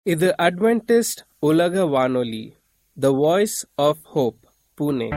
இது அட்வென்டிஸ்ட் உலக வானொலி the voice of hope Pune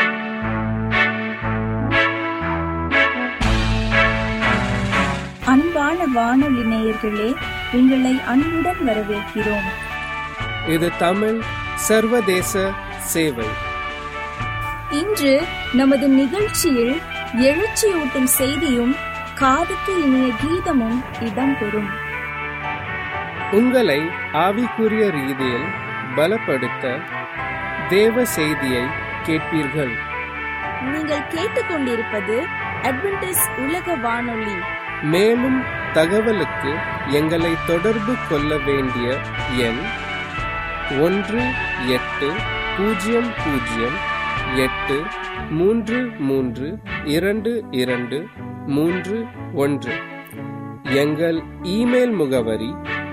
அன்பான வானொலி நேயர்களே உங்களை அன்புடன் வரவேற்கிறோம் இது தமிழ் சர்வதேச சேவை இன்று நமது நிகழ்ச்சியில் எழுச்சியூட்டும் செய்தியும் காதுக்கு இனிய கீதமும் இடம்பெறும் உங்களை ஆவிக்குரிய ரீதியில் பலப்படுத்த தேவ செய்தியை கேட்பீர்கள் நீங்கள் கேட்டுக்கொண்டிருப்பது அட்வென்டிஸ் உலக வானொலி மேலும் தகவலுக்கு எங்களை தொடர்பு கொள்ள வேண்டிய எண் ஒன்று எட்டு பூஜ்ஜியம் பூஜ்ஜியம் எட்டு மூன்று மூன்று இரண்டு இரண்டு மூன்று ஒன்று எங்கள் இமெயில் முகவரி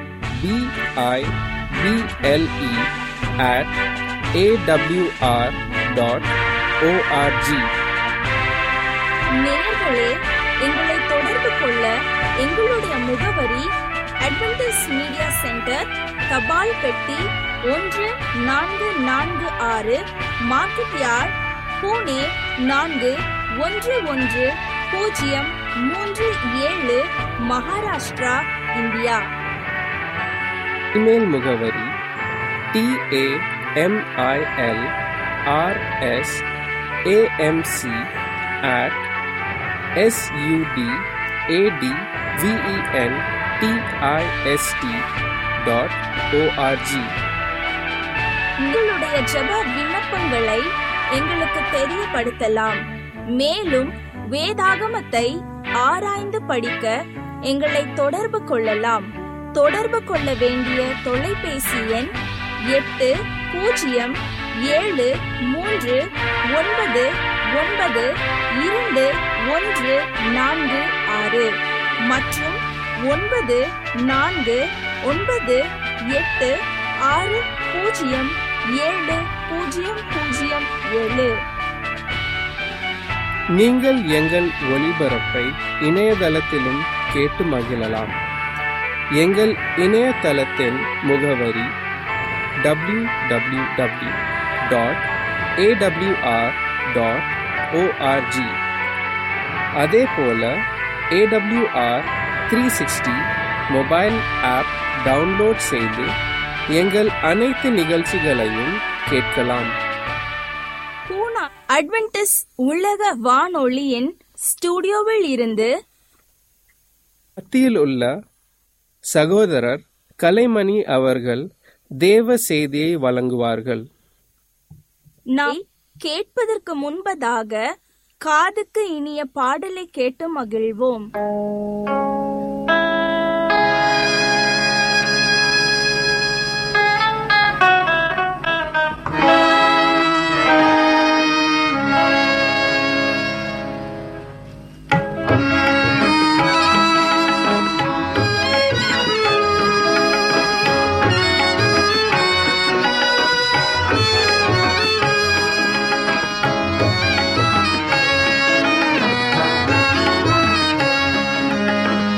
BIBLE at AWR dot ORG நேயர்களே எங்களை தொடர்பு கொள்ள எங்களுடைய முகவரி அட்வென்டிஸ் மீடியா சென்டர் தபால் பெட்டி ஒன்று நான்கு நான்கு ஆறு மார்க்கெட் யார்ட் பூனே நான்கு ஒன்று ஒன்று பூஜ்ஜியம் மூன்று ஏழு மகாராஷ்டிரா இந்தியா இமெயில் முகவரி TAMIL RS AMC at SUD AD VEN TIST dot ORG உங்களுடைய ஜெப விண்ணப்பங்களை எங்களுக்கு தெரியப்படுத்தலாம் மேலும் வேதாகமத்தை ஆராய்ந்து படிக்க எங்களை தொடர்பு கொள்ளலாம் தொடர்பு கொள்ள வேண்டிய தொலைபேசி எண் எட்டு பூஜ்ஜியம் ஏழு மூன்று ஒன்பது ஒன்பது இரண்டு ஒன்று நான்கு ஆறு மற்றும் ஒன்பது நான்கு ஒன்பது எட்டு ஆறு பூஜ்ஜியம் ஏழு பூஜ்ஜியம் பூஜ்ஜியம் ஏழு நீங்கள் எங்கள் ஒளிபரப்பை இணையதளத்திலும் கேட்டு மகிழலாம் எங்கள் இணையதளத்தின் முகவரி W W W dot AWR dot ORG அதே போல AWR three sixty mobile app download செய்து எங்கள் அனைத்து நிகழ்ச்சிகளையும் கேட்கலாம் பூனா அட்வென்டிஸ் உலக வானொலியின் ஸ்டுடியோவில் இருந்து மத்தியில் உள்ள சகோதரர் கலைமணி அவர்கள் தேவ செய்தியை வழங்குவார்கள் நாம் கேட்பதற்கு முன்பதாக காதுக்கு இனிய பாடலை கேட்டு மகிழ்வோம் ஆ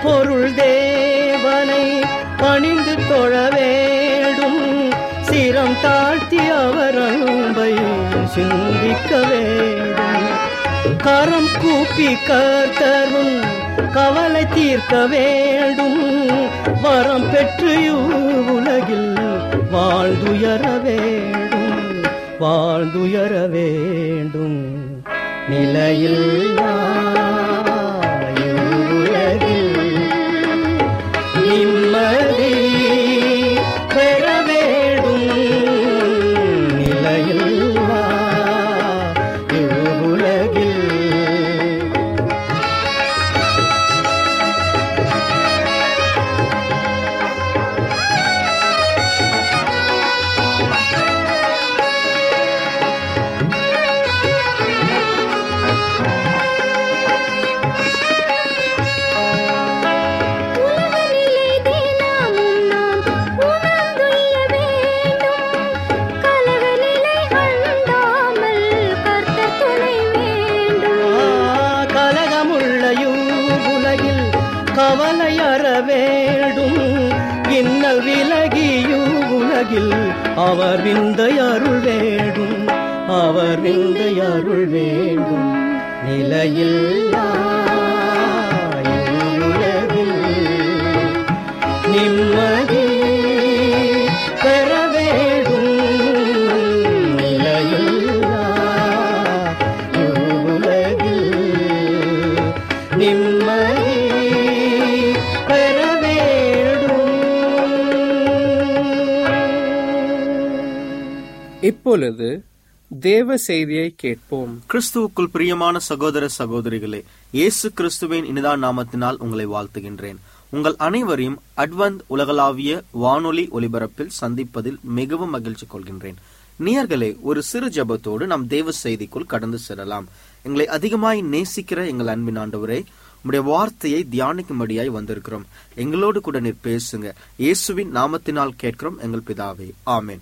பொருள் தேவனை பணிந்து தொழ வேண்டும் சிரம் தாழ்த்தி அவர் அன்பை சிந்திக்க வேண்டும் கரம் கூப்பி கர்த்தரும் கவலை தீர்க்க வேண்டும் வரம் பெற்று உலகில் வாழ்ந்துயர வேண்டும் வாழ்ந்துயர வேண்டும் நிலையில்லா இவ்வுலகில் நிம்மதி பெற வேண்டும் நிலையில்லா இவ்வுலகில் உலகநிலை தினமும் நாம் உணர்ந்துள்ள வேண்டும் கலகநிலை அண்டாமல் கர்த்தர் துணை வேண்டும் கலகமுள்ள உலகில் கவலை அற வேண்டும் இன்னல் விலகியு உலகில் அவர் விந்தை அருள் வேண்டும் அவர் விந்தை அருள் வேண்டும் நிலையில் உலகில் நிம்மதி பெற வேண்டும் நிலையில்லா உலகில் நிம்மதி பெற வேண்டும் இப்பொழுது தேவ செய்தியை கேட்போம் கிறிஸ்துவுக்குள் பிரியமான சகோதர சகோதரிகளே இயேசு கிறிஸ்துவின் இனிதான நாமத்தினால் உங்களை வாழ்த்துகின்றேன் உங்கள் அனைவரையும் அட்வந்த் உலகளாவிய வானொலி ஒலிபரப்பில் சந்திப்பதில் மிகவும் மகிழ்ச்சி கொள்கின்றேன் நேயர்களே ஒரு சிறு ஜெபத்தோடு நாம் தேவ செய்திக்குள் கடந்து செல்லலாம் எங்களை அதிகமாய் நேசிக்கிற எங்கள் அன்பின் ஆண்டவரே உம்முடைய வார்த்தையை தியானிக்கும்படியாய் வந்திருக்கிறோம் எங்களோடு கூட நீர் பேசுங்க இயேசுவின் நாமத்தினால் கேட்கிறோம் எங்கள் பிதாவே ஆமென்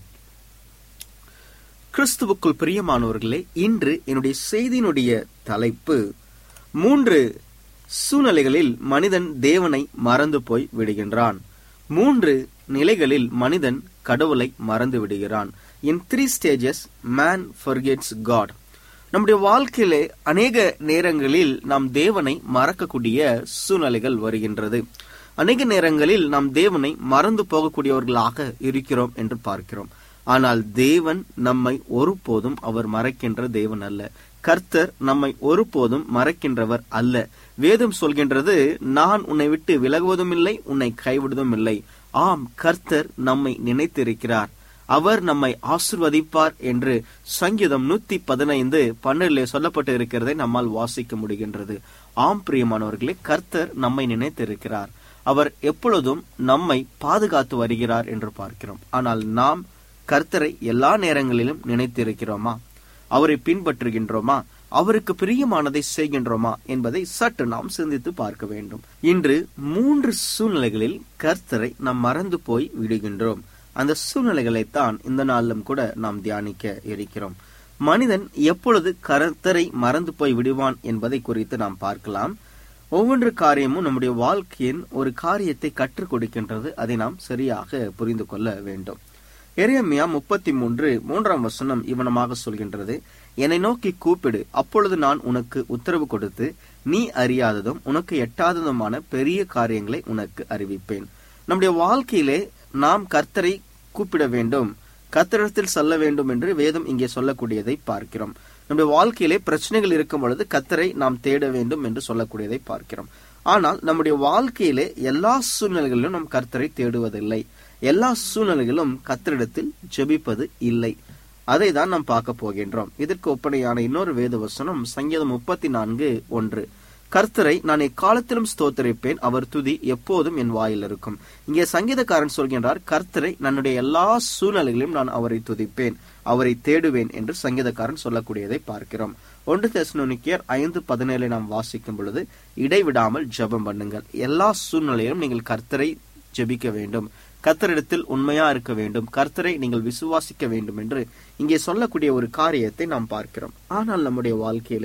கிறிஸ்துவுக்குள் பிரியமானவர்களே இன்று என்னுடைய செய்தியினுடைய தலைப்பு மூன்று சூழ்நிலைகளில் மனிதன் தேவனை மறந்து போய் விடுகின்றான் மூன்று நிலைகளில் மனிதன் கடவுளை மறந்து விடுகிறான் in three stages man forgets God நம்முடைய வாழ்க்கையிலே அநேக நேரங்களில் நாம் தேவனை மறக்கக்கூடிய சூழ்நிலைகள் வருகின்றது அநேக நேரங்களில் நாம் தேவனை மறந்து போகக்கூடியவர்களாக இருக்கிறோம் என்று பார்க்கிறோம் ஆனால் தேவன் நம்மை ஒருபோதும் அவர் மறைக்கின்ற தேவன் அல்ல கர்த்தர் நம்மை ஒருபோதும் மறைக்கின்றவர் அல்ல வேதம் சொல்கின்றது நான் உன்னை விட்டு விலகுவதும் இல்லை உன்னை கைவிடுவதும் இல்லை ஆம் கர்த்தர் நம்மை நினைத்திருக்கிறார் அவர் நம்மை ஆசிர்வதிப்பார் என்று சங்கீதம் நூத்தி பதினைந்து பன்னெண்டிலே சொல்லப்பட்டு இருக்கிறதை நம்மால் வாசிக்க முடிகின்றது ஆம் பிரியமானவர்களே கர்த்தர் நம்மை நினைத்திருக்கிறார் அவர் எப்பொழுதும் நம்மை பாதுகாத்து வருகிறார் என்று பார்க்கிறோம் ஆனால் நாம் கர்த்தரை எல்லா நேரங்களிலும் நினைத்திருக்கிறோமா அவரை பின்பற்றுகின்றோமா அவருக்கு பிரியமானதை செய்கின்றோமா என்பதை சற்று நாம் சிந்தித்து பார்க்க வேண்டும் இன்று மூன்று சூழ்நிலைகளில் கர்த்தரை நாம் மறந்து போய் விடுகின்றோம் அந்த சூழ்நிலைகளைத்தான் இந்த நாளிலும் கூட நாம் தியானிக்க இருக்கிறோம் மனிதன் எப்பொழுது கர்த்தரை மறந்து போய் விடுவான் என்பதை குறித்து நாம் பார்க்கலாம் ஒவ்வொன்று காரியமும் நம்முடைய வாழ்க்கையின் ஒரு காரியத்தை கற்றுக் கொடுக்கின்றது அதை நாம் சரியாக புரிந்து கொள்ள வேண்டும் எரேமியா முப்பத்தி மூன்று மூன்றாம் வசனம் இவனமாக சொல்கின்றது என்னை நோக்கி கூப்பிடு அப்பொழுது நான் உனக்கு உத்தரவு கொடுத்து நீ அறியாததும் உனக்கு எட்டாததுமான பெரிய காரியங்களை உனக்கு அறிவிப்பேன் நம்முடைய வாழ்க்கையிலே நாம் கர்த்தரை கூப்பிட வேண்டும் கர்த்தரிடத்தில் சொல்ல வேண்டும் என்று வேதம் இங்கே சொல்லக்கூடியதை பார்க்கிறோம் நம்முடைய வாழ்க்கையிலே பிரச்சனைகள் இருக்கும் பொழுது கர்த்தரை நாம் தேட வேண்டும் என்று சொல்லக்கூடியதை பார்க்கிறோம் ஆனால் நம்முடைய வாழ்க்கையிலே எல்லா சூழ்நிலைகளிலும் நாம் கர்த்தரை தேடுவதில்லை எல்லா சூழ்நிலைகளும் கர்த்தரிடத்தில் ஜெபிப்பது இல்லை அதை தான் நாம் பார்க்க போகின்றோம் இதற்கு ஒப்பனையான இன்னொரு வேத வசனம் சங்கீதம் முப்பத்தி நான்கு ஒன்று கர்த்தரை நான் எக்காலத்திலும் ஸ்தோத்தரிப்பேன் அவர் துதி எப்போதும் என் வாயில் இருக்கும் இங்கே சங்கீதக்காரன் சொல்கின்றார் கர்த்தரை நன்னுடைய எல்லா சூழ்நிலைகளிலும் நான் அவரை துதிப்பேன் அவரை தேடுவேன் என்று சங்கீதக்காரன் சொல்லக்கூடியதை பார்க்கிறோம் ஒன்று தெசனோனிக்கியர் ஐந்து பதினேழை நாம் வாசிக்கும் பொழுது இடைவிடாமல் ஜெபம் பண்ணுங்கள் எல்லா சூழ்நிலையிலும் நீங்கள் கர்த்தரை ஜெபிக்க வேண்டும் கர்த்தரிடத்தில் உண்மையா இருக்க வேண்டும் கர்த்தரை நீங்கள் விசுவாசிக்க வேண்டும் என்று இங்கே சொல்லக்கூடிய ஒரு காரியத்தை நாம் பார்க்கிறோம் ஆனால் நம்முடைய வாழ்க்கையிலே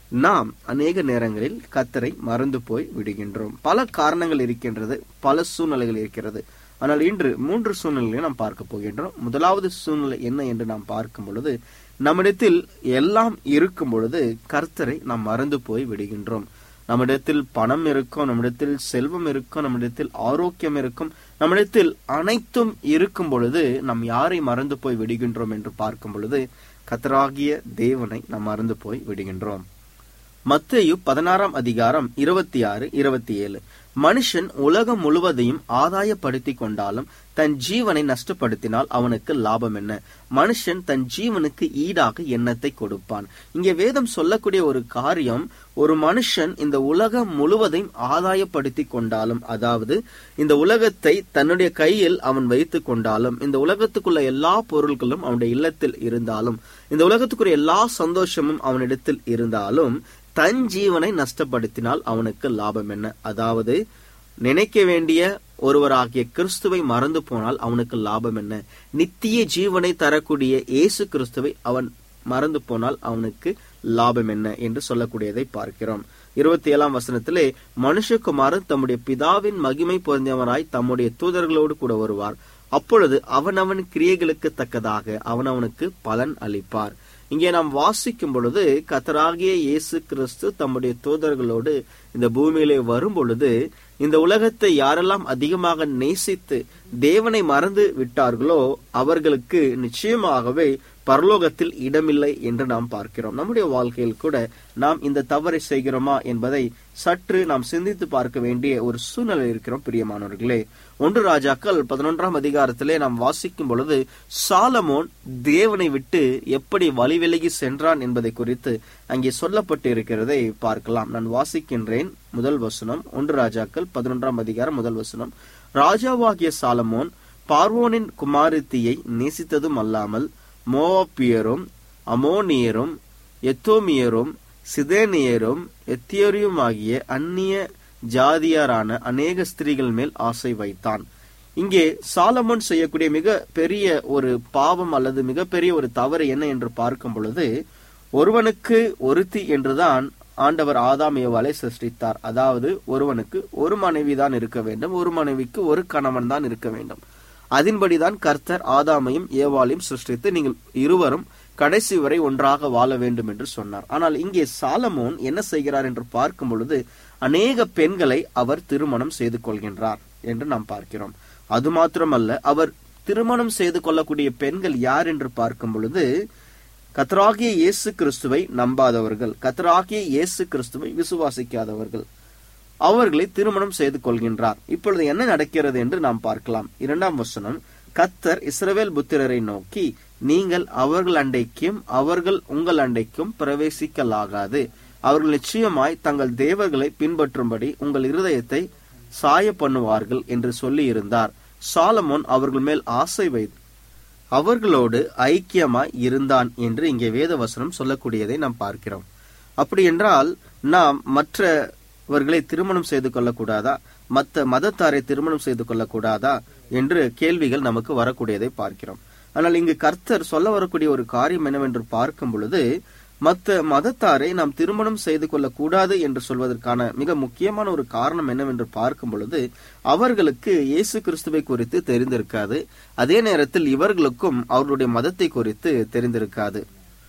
நாம் அநேக நேரங்களில் கத்தரை மறந்து போய் விடுகின்றோம் பல காரணங்கள் இருக்கின்றது பல சூழ்நிலைகள் இருக்கிறது ஆனால் இன்று மூன்று சூழ்நிலைகளை நாம் பார்க்க போகின்றோம் முதலாவது சூழ்நிலை என்ன என்று நாம் பார்க்கும் பொழுது நம்மிடத்தில் எல்லாம் இருக்கும் பொழுது கர்த்தரை நாம் மறந்து போய் விடுகின்றோம் நம்மிடத்தில் பணம் இருக்கும் நம்மிடத்தில் செல்வம் இருக்கும் நம்மிடத்தில் ஆரோக்கியம் இருக்கும் நம்மிடத்தில் அனைத்தும் இருக்கும் பொழுது நாம் யாரை மறந்து போய் விடுகின்றோம் என்று பார்க்கும் பொழுது கத்தராகிய தேவனை நாம் மறந்து போய் விடுகின்றோம் மத்தேயு பதினாறாம் அதிகாரம் இருபத்தி ஆறு இருபத்தி ஏழு மனுஷன் உலகம் முழுவதையும் ஆதாயப்படுத்திக் கொண்டாலும் தன் ஜீவனை நஷ்டப்படுத்தினால் அவனுக்கு லாபம் என்ன மனுஷன் தன் ஜீவனுக்கு ஈடாக எண்ணத்தை கொடுப்பான் இங்கே வேதம் சொல்லக்கூடிய ஒரு காரியம் ஒரு மனுஷன் இந்த உலகம் முழுவதையும் ஆதாயப்படுத்தி கொண்டாலும் அதாவது இந்த உலகத்தை தன்னுடைய கையில் அவன் வைத்துக் கொண்டாலும் இந்த உலகத்துக்குள்ள எல்லா பொருள்களும் அவனுடைய இல்லத்தில் இருந்தாலும் இந்த உலகத்துக்குரிய எல்லா சந்தோஷமும் அவனிடத்தில் இருந்தாலும் தன் ஜீவனை நஷ்டப்படுத்தினால் அவனுக்கு லாபம் என்ன அதாவது நினைக்க வேண்டிய ஒருவராகிய கிறிஸ்துவை மறந்து போனால் அவனுக்கு லாபம் என்ன நித்திய ஜீவனை தரக்கூடிய இயேசு கிறிஸ்துவை அவன் மறந்து போனால் அவனுக்கு லாபம் என்ன என்று சொல்லக்கூடியதை பார்க்கிறோம் இருபத்தி ஏழாம் வசனத்திலே மனுஷகுமாரன் தம்முடைய பிதாவின் மகிமை பொருந்தியவராய் தம்முடைய தூதர்களோடு கூட வருவார் அப்பொழுது அவனவன் கிரியைகளுக்கு தக்கதாக அவனவனுக்கு பலன் அளிப்பார் இங்கே நாம் வாசிக்கும் பொழுது கத்தராகிய இயேசு கிறிஸ்து தம்முடைய தூதர்களோடு இந்த பூமியிலே வரும் பொழுது இந்த உலகத்தை யாரெல்லாம் அதிகமாக நேசித்து தேவனை மறந்து விட்டார்களோ அவர்களுக்கு நிச்சயமாகவே பரலோகத்தில் இடமில்லை என்று நாம் பார்க்கிறோம் நம்முடைய வாழ்க்கையில் கூட நாம் இந்த தவறை செய்கிறோமா என்பதை சற்று நாம் சிந்தித்து பார்க்க வேண்டிய ஒரு சூழ்நிலை இருக்கிறோம் பிரியமானவர்களே ஒன்று ராஜாக்கள் பதினொன்றாம் அதிகாரத்திலே நாம் வாசிக்கும் பொழுது சாலமோன் தேவனை விட்டு எப்படி வழி விலகி சென்றான் என்பதை குறித்து அங்கே சொல்லப்பட்டு இருக்கிறதை பார்க்கலாம் நான் வாசிக்கின்றேன் முதல் வசனம் ஒன்று ராஜாக்கள் பதினொன்றாம் அதிகாரம் முதல் வசனம் ராஜாவாகிய சாலமோன் பார்வோனின் குமாரத்தியை நேசித்ததும் அல்லாமல் மோவாப்பியரும் அமோனியரும் எத்தோமியரும் சிதேனியரும் எத்தியோரியும் ஆகிய அந்நிய ஜாதியாரான அநேக ஸ்திரீகள் மேல் ஆசை வைத்தான் இங்கே சாலமோன் செய்யக்கூடிய மிக பெரிய ஒரு பாவம் அல்லது மிகப்பெரிய ஒரு தவறு என்ன என்று பார்க்கும் பொழுது ஒருவனுக்கு ஒருத்தி என்றுதான் ஆண்டவர் ஆதாம் ஏவாளை சிருஷ்டித்தார் அதாவது ஒருவனுக்கு ஒரு மனைவி தான் இருக்க வேண்டும் ஒரு மனைவிக்கு ஒரு கணவன் தான் இருக்க வேண்டும் அதன்படிதான் கர்த்தர் ஆதாமையும் ஏவாளையும் சிருஷ்டித்து நீங்கள் இருவரும் கடைசி வரை ஒன்றாக வாழ வேண்டும் என்று சொன்னார் ஆனால் இங்கே சாலமோன் என்ன செய்கிறார் என்று பார்க்கும் பொழுது அநேக பெண்களை அவர் திருமணம் செய்து கொள்கின்றார் என்று நாம் பார்க்கிறோம் அது மாத்திரமல்ல அவர் திருமணம் செய்து கொள்ளக்கூடிய பெண்கள் யார் என்று பார்க்கும் பொழுது கத்தராகிய இயேசு கிறிஸ்துவை நம்பாதவர்கள் கத்தராகிய இயேசு கிறிஸ்துவை விசுவாசிக்காதவர்கள் அவர்களை திருமணம் செய்து கொள்கின்றார் இப்பொழுது என்ன நடக்கிறது என்று நாம் பார்க்கலாம் இரண்டாம் வசனம் கத்தர் இஸ்ரவேல் புத்திரரை நோக்கி நீங்கள் அவர்கள் அண்டைக்கும் அவர்கள் உங்கள் அண்டைக்கும் பிரவேசிக்கலாகாது அவர்கள் நிச்சயமாய் தங்கள் தேவர்களை பின்பற்றும்படி உங்கள் இருதயத்தை சாய பண்ணுவார்கள் என்று சொல்லி இருந்தார் சாலமோன் அவர்கள் மேல் ஆசை வை அவர்களோடு ஐக்கியமாய் இருந்தான் என்று இங்கே வேத வசனம் சொல்லக்கூடியதை நாம் பார்க்கிறோம் அப்படி என்றால் நாம் மற்றவர்களை திருமணம் செய்து கொள்ளக்கூடாதா மற்ற மதத்தாரை திருமணம் செய்து கொள்ளக்கூடாதா என்று கேள்விகள் நமக்கு வரக்கூடியதை பார்க்கிறோம் ஆனால் இங்கு கர்த்தர் சொல்ல வரக்கூடிய ஒரு காரியம் என்னவென்று பார்க்கும் பொழுது மற்ற மதத்தாரை நாம் திருமணம் செய்து கொள்ளக்கூடாது என்று சொல்வதற்கான மிக முக்கியமான ஒரு காரணம் என்னவென்று பார்க்கும் பொழுது அவர்களுக்கு இயேசு கிறிஸ்துவை குறித்து தெரிந்திருக்காது அதே நேரத்தில் இவர்களுக்கும் அவர்களுடைய மதத்தை குறித்து தெரிந்திருக்காது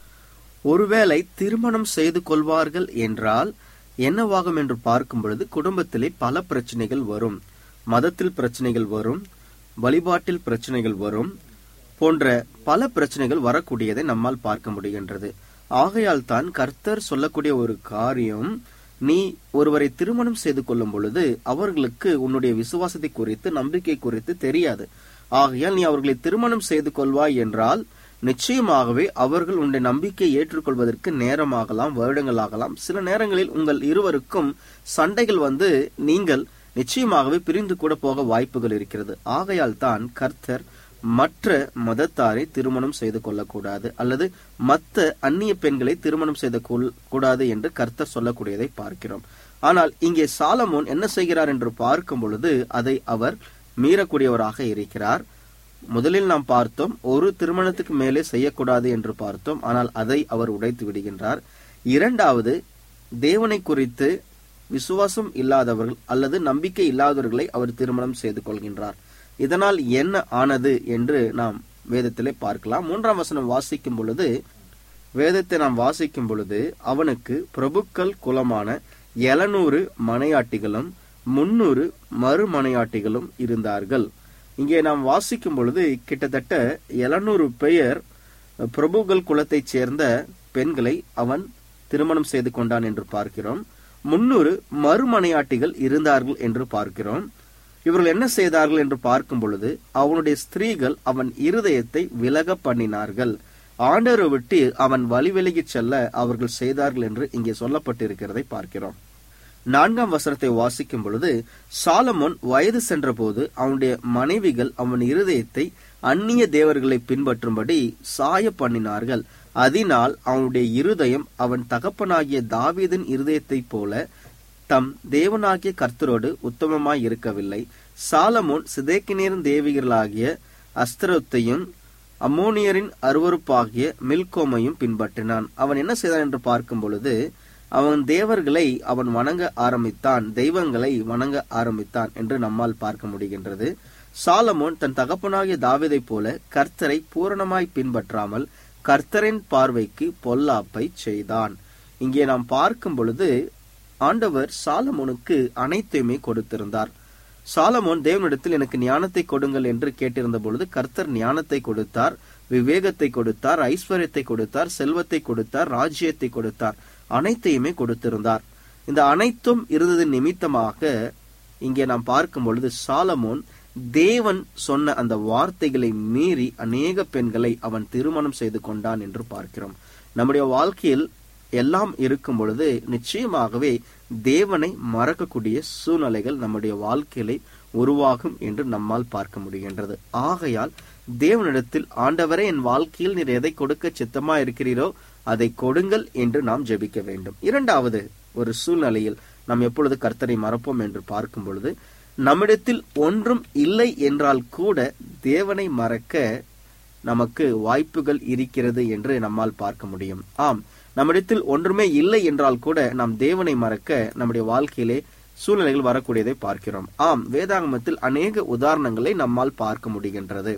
ஒருவேளை திருமணம் செய்து கொள்வார்கள் என்றால் என்னவாகும் என்று பார்க்கும் பொழுது குடும்பத்திலே பல பிரச்சனைகள் வரும் மதத்தில் பிரச்சனைகள் வரும் வழிபாட்டில் பிரச்சனைகள் வரும் போன்ற பல பிரச்சனைகள் வரக்கூடியதை நம்மால் பார்க்க முடிகின்றது ஆகையால் தான் கர்த்தர் சொல்லக்கூடிய ஒரு காரியம் நீ ஒருவரை திருமணம் செய்து கொள்ளும் பொழுது அவர்களுக்கு உன்னுடைய விசுவாசத்தை குறித்து நம்பிக்கை குறித்து தெரியாது ஆகையால் நீ அவர்களை திருமணம் செய்து கொள்வாய் என்றால் நிச்சயமாகவே அவர்கள் உன்னுடைய நம்பிக்கையை ஏற்றுக்கொள்வதற்கு நேரமாகலாம் வருடங்களாகலாம் சில நேரங்களில் உங்கள் இருவருக்கும் சண்டைகள் வந்து நீங்கள் நிச்சயமாகவே பிரிந்து கூட போக வாய்ப்புகள் இருக்கிறது ஆகையால் தான் கர்த்தர் மற்ற மதத்தாரை திருமணம் செய்து கொள்ளக்கூடாது அல்லது மற்ற அந்நிய பெண்களை திருமணம் செய்து கொள் கூடாது என்று கர்த்தர் சொல்லக்கூடியதை பார்க்கிறோம் ஆனால் இங்கே சாலமோன் என்ன செய்கிறார் என்று பார்க்கும் பொழுது அதை அவர் மீறக்கூடியவராக இருக்கிறார் முதலில் நாம் பார்த்தோம் ஒரு திருமணத்துக்கு மேலே செய்யக்கூடாது என்று பார்த்தோம் ஆனால் அதை அவர் உடைத்து விடுகின்றார் இரண்டாவது தேவனை குறித்து விசுவாசம் இல்லாதவர்கள் அல்லது நம்பிக்கை இல்லாதவர்களை அவர் திருமணம் செய்து கொள்கின்றார் இதனால் என்ன ஆனது என்று நாம் வேதத்திலே பார்க்கலாம் மூன்றாம் வசனம் வாசிக்கும் பொழுது வேதத்தை நாம் வாசிக்கும் பொழுது அவனுக்கு பிரபுக்கள் குலமான எழுநூறு மனையாட்டிகளும் முன்னூறு மறுமனையாட்டிகளும் இருந்தார்கள் இங்கே நாம் வாசிக்கும் பொழுது கிட்டத்தட்ட எழுநூறு பெயர் பிரபுக்கள் குலத்தைச் சேர்ந்த பெண்களை அவன் திருமணம் செய்து கொண்டான் என்று பார்க்கிறோம் முன்னூறு மறுமனையாட்டிகள் இருந்தார்கள் என்று பார்க்கிறோம் இவர்கள் என்ன செய்தார்கள் என்று பார்க்கும் பொழுது அவனுடைய ஸ்திரீகள் அவன் இருதயத்தை விலக பண்ணினார்கள் ஆண்டரை விட்டு அவன் வழி விலகிச் செல்ல அவர்கள் செய்தார்கள் என்று இங்கே சொல்லப்பட்டிருக்கிறதை பார்க்கிறோம் நான்காம் வசனத்தை வாசிக்கும் பொழுது சாலமோன் வயது சென்றபோது அவனுடைய மனைவிகள் அவன் இருதயத்தை அந்நிய தேவர்களை பின்பற்றும்படி சாய பண்ணினார்கள் அதனால் அவனுடைய இருதயம் அவன் தகப்பனாகிய தாவீதின் இருதயத்தைப் போல தம் தேவனாகிய கர்த்தரோடு உத்தமமாய் இருக்கவில்லை சாலமோன் சிதேக்கினியரின் தேவிகளாகிய அஸ்தரத்தையும் அம்மோனியரின் அருவருப்பாகிய மில்கோமையும் பின்பற்றினான் அவன் என்ன செய்தான் என்று பார்க்கும் பொழுது அவன் தேவர்களை அவன் வணங்க ஆரம்பித்தான் தெய்வங்களை வணங்க ஆரம்பித்தான் என்று நம்மால் பார்க்க முடிகின்றது சாலமோன் தன் தகப்பனாகிய தாவீதைப் போல கர்த்தரை பூரணமாய் பின்பற்றாமல் கர்த்தரின் பார்வைக்கு பொல்லாப்பை செய்தான் இங்கே நாம் பார்க்கும் பொழுது ஆண்டவர் சாலமோனுக்கு அனைத்தையுமே கொடுத்திருந்தார் சாலமோன் தேவனிடத்தில் எனக்கு ஞானத்தை கொடுங்கள் என்று கேட்டிருந்த பொழுது கர்த்தர் ஞானத்தை கொடுத்தார் விவேகத்தை கொடுத்தார் ஐஸ்வர்யத்தை கொடுத்தார் செல்வத்தை கொடுத்தார் ராஜ்யத்தை கொடுத்தார் அனைத்தையுமே கொடுத்திருந்தார் இந்த அனைத்தும் இருந்தது நிமித்தமாக இங்கே நாம் பார்க்கும் பொழுது சாலமோன் தேவன் சொன்ன அந்த வார்த்தைகளை மீறி அநேக பெண்களை அவன் திருமணம் செய்து கொண்டான் என்று பார்க்கிறோம் நம்முடைய வாழ்க்கையில் எல்லாம் இருக்கும் பொழுது நிச்சயமாகவே தேவனை மறக்கக்கூடிய சூழ்நிலைகள் நம்முடைய வாழ்க்கையிலே உருவாகும் என்று நம்மால் பார்க்க முடிகின்றது ஆகையால் தேவனிடத்தில் ஆண்டவரே என் வாழ்க்கையில் நீர் எதை கொடுக்க சித்தமா இருக்கிறீரோ அதை கொடுங்கள் என்று நாம் ஜெபிக்க வேண்டும் இரண்டாவது ஒரு சூழ்நிலையில் நாம் எப்பொழுது கர்த்தரை மறப்போம் என்று பார்க்கும் பொழுது நம்மிடத்தில் ஒன்றும் இல்லை என்றால் கூட தேவனை மறக்க நமக்கு வாய்ப்புகள் இருக்கிறது என்று நம்மால் பார்க்க முடியும் ஆம் நம்மிடத்தில் ஒன்றுமே இல்லை என்றால் கூட நாம் தேவனை மறக்க நம்முடைய வாழ்க்கையிலே சூழ்நிலைகள் வரக்கூடியதை பார்க்கிறோம் ஆம் வேதாகமத்தில் அநேக உதாரணங்களை நம்மால் பார்க்க முடிகின்றது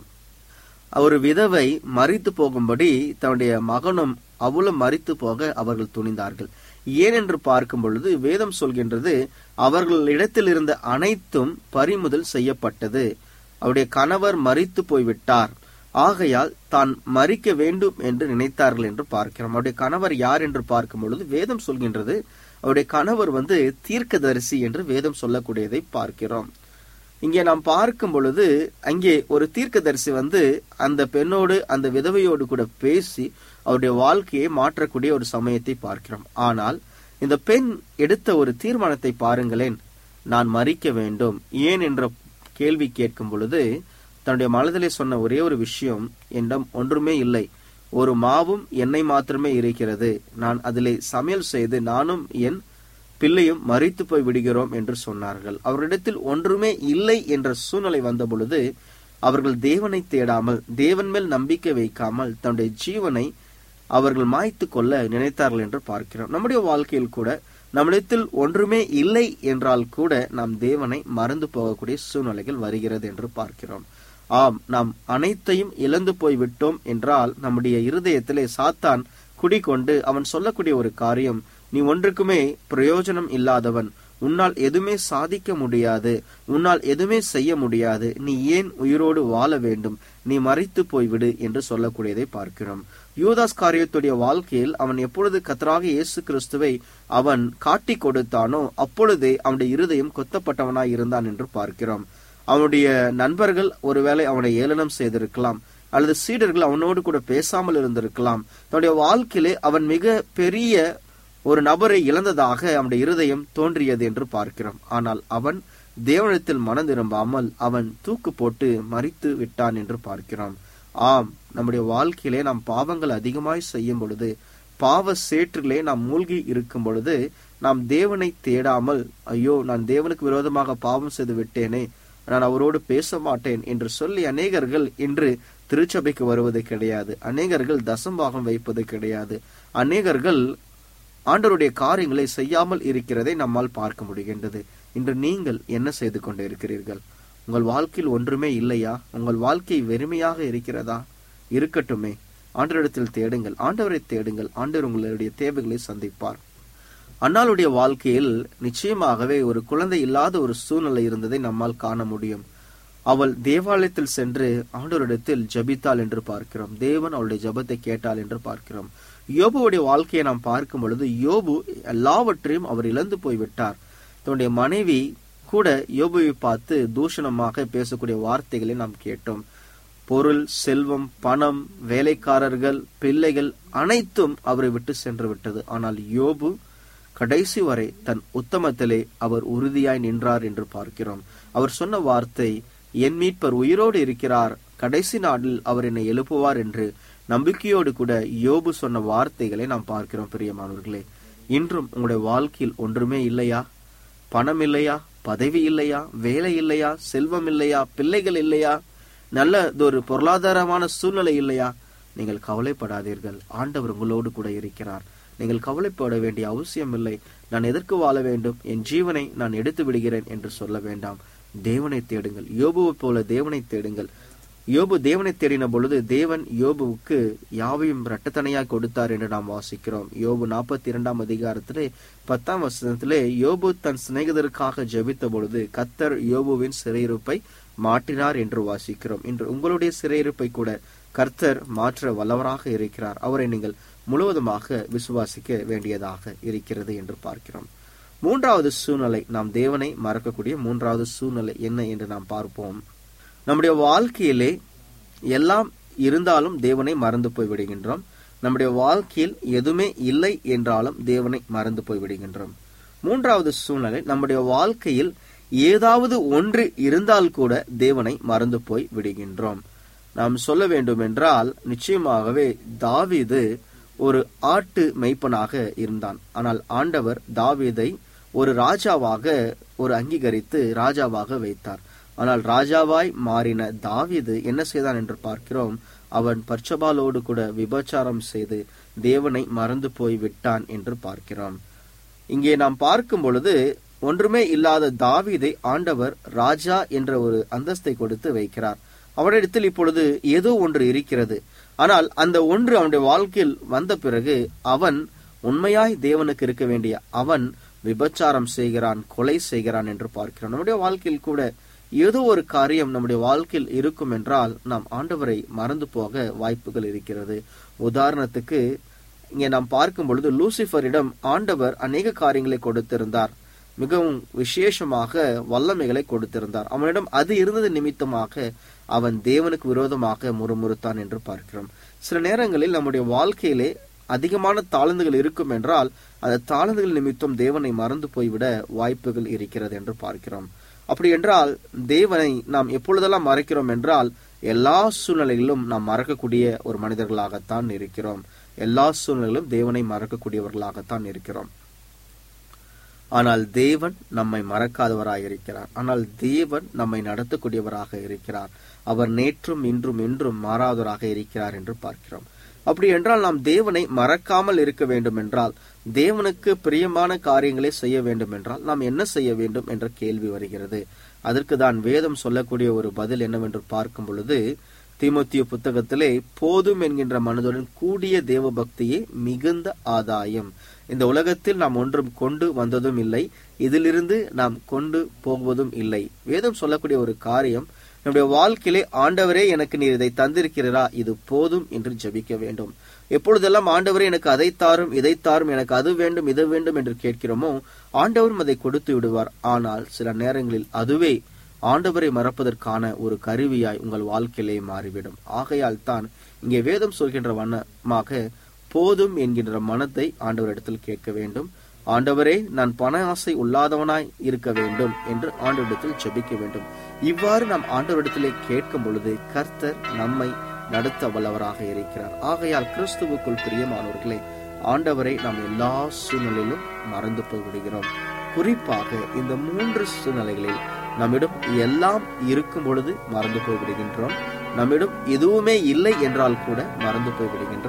ஒரு விதவை மறித்து போகும்படி தன்னுடைய மகனும் அவளும் மறித்து போக அவர்கள் துணிந்தார்கள் ஏன் என்று பார்க்கும் பொழுது வேதம் சொல்கின்றது அவர்களிடத்தில் இருந்த அனைத்தும் பறிமுதல் செய்யப்பட்டது அவருடைய கணவர் மறித்து போய்விட்டார் ஆகையால் தான் மறிக்க வேண்டும் என்று நினைத்தார்கள் என்று பார்க்கிறோம் அவருடைய கணவர் யார் என்று பார்க்கும் பொழுது வேதம் சொல்கின்றது அவருடைய கணவர் வந்து தீர்க்கதரிசி என்று வேதம் சொல்லக்கூடியதை பார்க்கிறோம் இங்கே நாம் பார்க்கும் பொழுது அங்கே ஒரு தீர்க்கதரிசி வந்து அந்த பெண்ணோடு அந்த விதவையோடு கூட பேசி அவருடைய வாழ்க்கையை மாற்றக்கூடிய ஒரு சமயத்தை பார்க்கிறோம் ஆனால் இந்த பெண் எடுத்த ஒரு தீர்மானத்தை பாருங்களேன் நான் மறிக்க வேண்டும் ஏன் என்ற கேள்வி கேட்கும் பொழுது தன்னுடைய மனதிலே சொன்ன ஒரே ஒரு விஷயம் என்னிடம் ஒன்றுமே இல்லை ஒரு மாவும் எண்ணெய் மாத்திரமே இருக்கிறது நான் அதிலே சமையல் செய்து நானும் என் பிள்ளையும் மறித்து போய் விடுகிறோம் என்று சொன்னார்கள் அவரிடத்தில் ஒன்றுமே இல்லை என்ற சூழ்நிலை வந்த பொழுது அவர்கள் தேவனை தேடாமல் தேவன் மேல் நம்பிக்கை வைக்காமல் தன்னுடைய ஜீவனை அவர்கள் மாய்த்து கொள்ள நினைத்தார்கள் என்று பார்க்கிறோம் நம்முடைய வாழ்க்கையில் கூட நம்மிடத்தில் ஒன்றுமே இல்லை என்றால் கூட நாம் தேவனை மறந்து போகக்கூடிய சூழ்நிலைகள் வருகிறது என்று பார்க்கிறோம் ஆம் நாம் அனைத்தையும் இழந்து போய் விட்டோம் என்றால் நம்முடைய இருதயத்திலே சாத்தான் குடிகொண்டு அவன் சொல்லக்கூடிய ஒரு காரியம் நீ ஒன்றுக்குமே பிரயோஜனம் இல்லாதவன் உன்னால் எதுவுமே சாதிக்க முடியாது உன்னால் எதுவுமே செய்ய முடியாது நீ ஏன் உயிரோடு வாழ வேண்டும் நீ மறித்து போய்விடு என்று சொல்லக்கூடியதை பார்க்கிறோம் யூதாஸ் காரியத்துடைய வாழ்க்கையில் அவன் எப்பொழுது கத்தராக இயேசு கிறிஸ்துவை அவன் காட்டி கொடுத்தானோ அப்பொழுதே அவனுடைய இருதயம் கொத்தப்பட்டவனாய் இருந்தான் என்று பார்க்கிறோம் அவனுடைய நண்பர்கள் ஒருவேளை அவனை ஏளனம் செய்திருக்கலாம் அல்லது சீடர்கள் அவனோடு கூட பேசாமல் இருந்திருக்கலாம் தன்னுடைய வாழ்க்கையிலே அவன் மிக பெரிய ஒரு நபரை இழந்ததாக அவனுடைய இருதயம் தோன்றியது என்று பார்க்கிறோம் ஆனால் அவன் தேவனத்தில் மனம் திரும்பாமல் அவன் தூக்கு போட்டு மறித்து விட்டான் என்று பார்க்கிறோம் ஆம் நம்முடைய வாழ்க்கையிலே நாம் பாவங்கள் அதிகமாய் செய்யும் பொழுது பாவ சேற்றிலே நாம் மூழ்கி இருக்கும் பொழுது நாம் தேவனை தேடாமல் ஐயோ நான் தேவனுக்கு விரோதமாக பாவம் செய்து விட்டேனே நான் அவரோடு பேச மாட்டேன் என்று சொல்லி அநேகர்கள் இன்று திருச்சபைக்கு வருவது கிடையாது அநேகர்கள் தசம்பாகம் வைப்பது கிடையாது அநேகர்கள் ஆண்டவருடைய காரியங்களை செய்யாமல் இருக்கிறதை நம்மால் பார்க்க முடிகின்றது இன்று நீங்கள் என்ன செய்து கொண்டு இருக்கிறீர்கள் உங்கள் வாழ்க்கையில் ஒன்றுமே இல்லையா உங்கள் வாழ்க்கை வெறுமையாக இருக்கிறதா இருக்கட்டுமே ஆண்டவரிடத்தில் தேடுங்கள் ஆண்டவரை தேடுங்கள் ஆண்டவர் உங்களுடைய தேவைகளை சந்திப்பார் அன்னாளுடைய வாழ்க்கையில் நிச்சயமாகவே ஒரு குழந்தை இல்லாத ஒரு சூழ்நிலை இருந்ததை நம்மால் காண முடியும் அவள் தேவாலயத்தில் சென்று ஆண்டவரிடத்தில் ஜபித்தாள் என்று பார்க்கிறோம் தேவன் அவளுடைய ஜபத்தை கேட்டாள் என்று பார்க்கிறோம் யோபுவுடைய வாழ்க்கையை நாம் பார்க்கும் பொழுது யோபு எல்லாவற்றையும் அவர் இழந்து போய்விட்டார் தன்னுடைய மனைவி கூட யோபுவை பார்த்து தூஷணமாக பேசக்கூடிய வார்த்தைகளை நாம் கேட்டோம் பொருள் செல்வம் பணம் வேலைக்காரர்கள் பிள்ளைகள் அனைத்தும் அவரை விட்டு சென்று விட்டது ஆனால் யோபு கடைசி வரை தன் உத்தமத்திலே அவர் உறுதியாய் நின்றார் என்று பார்க்கிறோம் அவர் சொன்ன வார்த்தை என் மீட்பர் உயிரோடு இருக்கிறார் கடைசி நாளில் அவர் என்னை எழுப்புவார் என்று நம்பிக்கையோடு கூட யோபு சொன்ன வார்த்தைகளை நாம் பார்க்கிறோம் பிரியமானவர்களே இன்றும் உங்களுடைய வாழ்க்கையில் ஒன்றுமே இல்லையா பணம் இல்லையா பதவி இல்லையா வேலை இல்லையா செல்வம் இல்லையா பிள்ளைகள் இல்லையா நல்லதொரு பொருளாதாரமான சூழ்நிலை இல்லையா நீங்கள் கவலைப்படாதீர்கள் ஆண்டவர் உங்களோடு கூட இருக்கிறார் நீங்கள் கவலைப்பட வேண்டிய அவசியம் இல்லை நான் எதற்கு வாழ வேண்டும் என் ஜீவனை நான் எடுத்து விடுகிறேன் என்று சொல்ல வேண்டாம் தேவனை தேடுங்கள் யோபுவை போல தேவனை தேடுங்கள் யோபு தேவனை தேடின பொழுது தேவன் யோபுவுக்கு யாவையும் இரட்டத்தனையாக கொடுத்தார் என்று நாம் வாசிக்கிறோம் யோபு நாற்பத்தி இரண்டாம் அதிகாரத்திலே பத்தாம் வசனத்திலே யோபு தன் சிநேகிதருக்காக ஜெபித்த பொழுது கத்தர் யோபுவின் சிறையிருப்பை மாற்றினார் என்று வாசிக்கிறோம் இன்று உங்களுடைய சிறையிருப்பை கூட கர்த்தர் மாற்ற வல்லவராக இருக்கிறார் அவரை நீங்கள் முழுவதுமாக விசுவாசிக்க வேண்டியதாக இருக்கிறது என்று பார்க்கிறோம் மூன்றாவது சூழ்நிலை நாம் தேவனை மறக்கக்கூடிய மூன்றாவது சூழ்நிலை என்ன என்று நாம் பார்ப்போம் நம்முடைய வாழ்க்கையிலே எல்லாம் இருந்தாலும் தேவனை மறந்து போய் விடுகின்றோம் நம்முடைய வாழ்க்கையில் எதுவுமே இல்லை என்றாலும் தேவனை மறந்து போய் விடுகின்றோம் மூன்றாவது சூழ்நிலை நம்முடைய வாழ்க்கையில் ஏதாவது ஒன்று இருந்தால் கூட தேவனை மறந்து போய் விடுகின்றோம் நாம் சொல்ல வேண்டும் என்றால் நிச்சயமாகவே தாவீது ஒரு ஆட்டு மெய்ப்பனாக இருந்தான் ஆனால் ஆண்டவர் தாவீதை ஒரு ராஜாவாக ஒரு அங்கீகரித்து ராஜாவாக வைத்தார் ஆனால் ராஜாவாய் மாறின தாவீது என்ன செய்தான் என்று பார்க்கிறோம் அவன் பர்ச்சபாலோடு கூட விபச்சாரம் செய்து தேவனை மறந்து போய் விட்டான் என்று பார்க்கிறோம் இங்கே நாம் பார்க்கும் பொழுது ஒன்றுமே இல்லாத தாவீதை ஆண்டவர் ராஜா என்ற ஒரு அந்தஸ்தை கொடுத்து வைக்கிறார் அவனிடத்தில் இப்பொழுது ஏதோ ஒன்று இருக்கிறது ஆனால் அந்த ஒன்று அவனுடைய வாழ்க்கையில் வந்த பிறகு அவன் உண்மையாய் தேவனுக்கு இருக்க வேண்டிய அவன் விபச்சாரம் செய்கிறான் கொலை செய்கிறான் என்று பார்க்கிறான் நம்முடைய வாழ்க்கையில் கூட ஏதோ ஒரு காரியம் நம்முடைய வாழ்க்கையில் இருக்கும் என்றால் நாம் ஆண்டவரை மறந்து போக வாய்ப்புகள் இருக்கிறது உதாரணத்துக்கு இங்கே நாம் பார்க்கும் பொழுது லூசிஃபரிடம் ஆண்டவர் அநேக காரியங்களை கொடுத்திருந்தார் மிகவும் விசேஷமாக வல்லமைகளை கொடுத்திருந்தார் அவனிடம் அது இருந்தது நிமித்தமாக அவன் தேவனுக்கு விரோதமாக முறுமுறுத்தான் என்று பார்க்கிறோம் சில நேரங்களில் நம்முடைய வாழ்க்கையிலே அதிகமான தாழ்ந்துகள் இருக்கும் என்றால் அந்த தாழ்ந்துகள் நிமித்தம் தேவனை மறந்து போய்விட வாய்ப்புகள் இருக்கிறது என்று பார்க்கிறோம் அப்படி என்றால் தேவனை நாம் எப்பொழுதெல்லாம் மறைக்கிறோம் என்றால் எல்லா சூழ்நிலைகளிலும் நாம் மறக்கக்கூடிய ஒரு மனிதர்களாகத்தான் இருக்கிறோம் எல்லா சூழ்நிலையிலும் தேவனை மறக்கக்கூடியவர்களாகத்தான் இருக்கிறோம் ஆனால் தேவன் நம்மை மறக்காதவராக இருக்கிறார் ஆனால் தேவன் நம்மை நடத்தக்கூடியவராக இருக்கிறார் அவர் நேற்றும் இன்றும் என்றும் மாறாதவராக இருக்கிறார் என்று பார்க்கிறோம் அப்படி என்றால் நாம் தேவனை மறக்காமல் இருக்க வேண்டும் என்றால் தேவனுக்கு பிரியமான காரியங்களை செய்ய வேண்டும் என்றால் நாம் என்ன செய்ய வேண்டும் என்ற கேள்வி வருகிறது அதற்கு தான் வேதம் சொல்லக்கூடிய ஒரு பதில் என்னவென்று பார்க்கும் பொழுது தீமோத்திய புத்தகத்திலே போதும் என்கின்ற மனதுடன் கூடிய தேவ பக்தியே மிகுந்த ஆதாயம் இந்த உலகத்தில் நாம் ஒன்றும் கொண்டு வந்ததும் இல்லை இதிலிருந்து நாம் கொண்டு போவதும் இல்லை வேதம் சொல்லக்கூடிய ஒரு காரியம் நம்முடைய வாழ்க்கையிலே ஆண்டவரே எனக்கு நீர் இதை தந்திருக்கிறா இது போதும் என்று ஜெபிக்க வேண்டும் எப்பொழுதெல்லாம் ஆண்டவரே எனக்கு அதை தாரும் இதை தாரும் எனக்கு அது வேண்டும் இது வேண்டும் என்று கேட்கிறோமோ ஆண்டவரும் அதை கொடுத்து விடுவார் ஆனால் சில நேரங்களில் அதுவே ஆண்டவரை மறப்பதற்கான ஒரு கருவியாய் உங்கள் வாழ்க்கையிலே மாறிவிடும் ஆகையால் தான் இங்கே வேதம் சொல்கின்ற வண்ணமாக போதும் என்கின்ற மனத்தை ஆண்டவரிடத்தில் கேட்க வேண்டும் ஆண்டவரே நான் பண ஆசை உள்ளாதவனாய் இருக்க வேண்டும் என்று ஆண்டவரிடத்தில் ஜெபிக்க வேண்டும் இவ்வாறு நாம் ஆண்டவரிடத்திலே கேட்கும் பொழுது கர்த்தர் நம்மை நடத்த வல்லவராக இருக்கிறார் ஆகையால் கிறிஸ்துவுக்குள் பிரியமானவர்களே ஆண்டவரை நாம் எல்லா சூழ்நிலையிலும் மறந்து போய் விடுகிறோம் குறிப்பாக இந்த மூன்று சூழ்நிலைகளில் நம்மிடம் எல்லாம் இருக்கும் பொழுது மறந்து போய் விடுகின்றோம் நம்மிடம் எதுவுமே இல்லை என்றால் கூட மறந்து போய் விடுகின்றோம்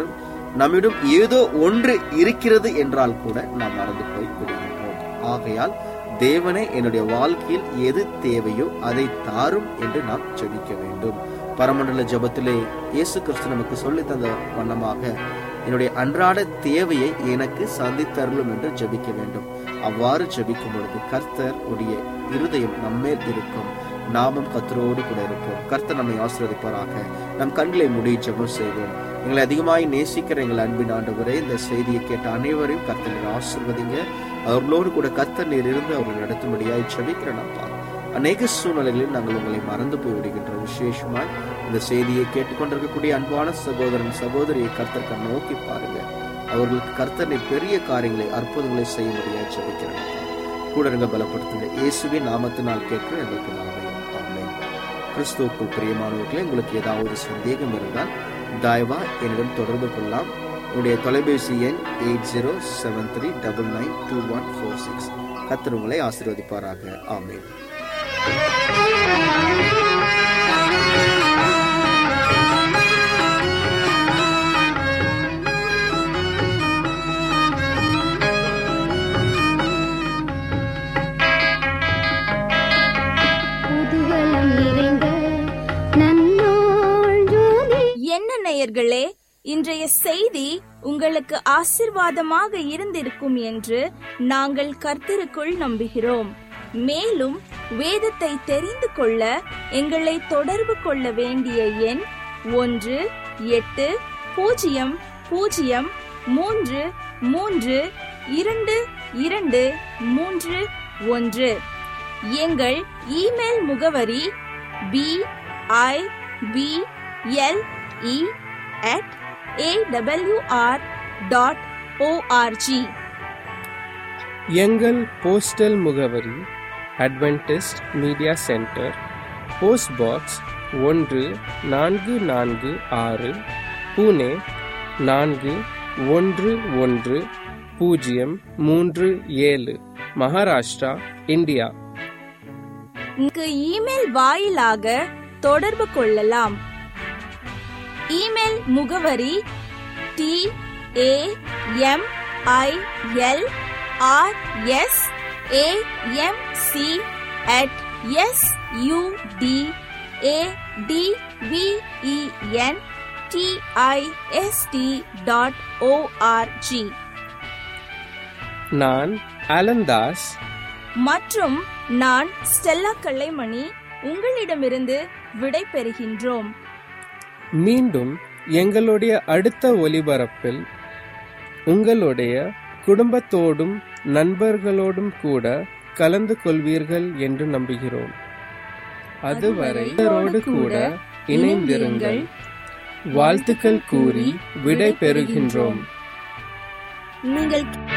நம்மிடம் ஏதோ ஒன்று இருக்கிறது என்றால் கூட நாம் மறந்து போய் விடுகின்றோம் ஆகையால் தேவனே என்னுடைய வாழ்க்கையில் எது தேவையோ அதை தாரும் என்று நாம் ஜெபிக்க வேண்டும் பரமண்டல ஜெபத்திலே இயேசு கிறிஸ்து நமக்கு சொல்லி தந்த வண்ணமாக என்னுடைய அன்றாட தேவையை எனக்கு சந்தித்தருளும் என்று ஜெபிக்க வேண்டும் அவ்வாறு ஜெபிக்கும் பொழுது கர்த்தர் உடைய இருதயம் நம்மேல் இருக்கும் நாமும் கர்த்தரோடு கூட இருப்போம் கர்த்தர் நம்மை ஆசீர்வதிப்பாராக நம் கண்களை மூடி ஜெபம் செய்வோம் எங்களை அதிகமாய் நேசிக்கிற எங்கள் அன்பின் ஆண்டவரே இந்த செய்தியை கேட்ட அனைவரையும் கர்த்தர் நீர் ஆசீர்வதிங்க அவர்களோடு கூட கர்த்தர் நீர் இருந்து அவர்கள் நடத்தும்படியாய் ஜெபிக்கிறேன் அப்பா அநேக சூழ்நிலைகளில் நாங்கள் உங்களை மறந்து போய் விடுகின்ற விசேஷமாய் இந்த செய்தியை கேட்டுக்கொண்டிருக்கக்கூடிய அன்பான சகோதரன் சகோதரியை கர்த்தர் கண் நோக்கி பாருங்க அவர்களுக்கு கர்த்தர் நீர் பெரிய காரியங்களை அற்புதங்களை செய்யும்படியாய் ஜெபிக்கிறேன் அப்பா. கூட இருங்க பலப்படுத்துங்க இயேசுவின் நாமத்தினால் கேட்கிற எங்களுக்கு நாமே ஆமென் கிறிஸ்துவுக்குள் பிரியமானவர்களே உங்களுக்கு ஏதாவது சந்தேகம் இருந்தால் தயவா என்னிடம் தொடர்பு கொள்ளலாம் உங்களுடைய தொலைபேசி எண் eight zero seven three double nine two one four six கத்தர் உங்களை ஆசீர்வதிப்பாராக ஆமென் குதூகலம் நிறைந்த நன்னாள் ஜோதி என்ன நேயர்களே இன்றைய செய்தி உங்களுக்கு ஆசிர்வாதமாக இருந்திருக்கும் என்று நாங்கள் கர்த்தருக்குள் நம்புகிறோம் மேலும் வேதத்தை தெரிந்து கொள்ள எங்களை தொடர்பு கொள்ள வேண்டிய எண் ஒன்று எட்டு பூஜ்ஜியம் பூஜ்ஜியம் மூன்று மூன்று இரண்டு இரண்டு மூன்று ஒன்று எங்கள் இமெயில் முகவரி B I B L E at AWR dot ORG எங்கள் போஸ்டல் முகவரி Adventist media centre post box ஒன்று நான்கு நான்கு ஆறு புனே நான்கு ஒன்று ஒன்று பூஜ்ஜியம் மூன்று ஏழு மகாராஷ்டிரா இந்தியா இங்கு இமெயில் வாயிலாக தொடர்பு கொள்ளலாம் இமெயில் முகவரி T A M I L R S A M C at S U D A D V E N T I S T dot ORG நான் அலந்தாஸ் மற்றும் நான் ஸ்டெல்லா கல்லைமணி உங்களிடமிருந்து விடை பெறுகின்றோம் மீண்டும் எங்களுடைய அடுத்த ஒலிபரப்பில் உங்களுடைய குடும்பத்தோடும் நண்பர்களோடும் கூட கலந்து கொள்வீர்கள் என்று நம்புகிறோம் அதுவரை இவரோடு கூட இணைந்திருங்கள் வாழ்த்துக்கள் கூறி விடை பெறுகின்றோம் நீங்கள்